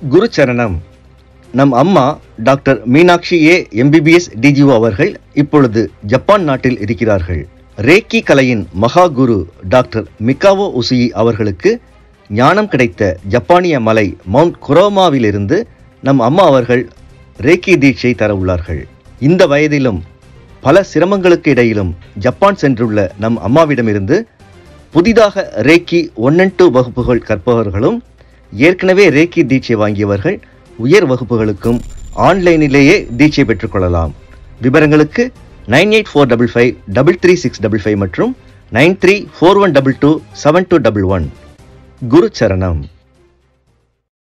குரு சரணம் நம் அம்மா doctor Meenakshi A MBBS DGO அவர்கள் இப்பொழுது ஜப்பான் நாட்டில் இருக்கிறார்கள் ரேக்கி கலையின் மகா குரு டாக்டர் மிகாவோ உசுயி அவர்களுக்கு ஞானம் கிடைத்த ஜப்பானிய மலை மவுண்ட் குரோமாவிலிருந்து நம் அம்மா அவர்கள் ரேக்கி தீட்சை தர உள்ளார்கள் இந்த வயதிலும் பல சிரமங்களுக்கு இடையிலும் ஜப்பான் சென்றுள்ள நம் அம்மாவிடமிருந்து புதிதாக ரேக்கி ஒன் அண்ட் டூ வகுப்புகள் கற்பவர்களும் ஏற்கனவே ரேக்கி தீட்சை வாங்கியவர்கள் உயர் வகுப்புகளுக்கும் ஆன்லைனிலேயே தீட்சை பெற்றுக்கொள்ளலாம் விவரங்களுக்கு nine eight four double five double three six double five மற்றும் nine three four one double two seven two double one குரு சரணம்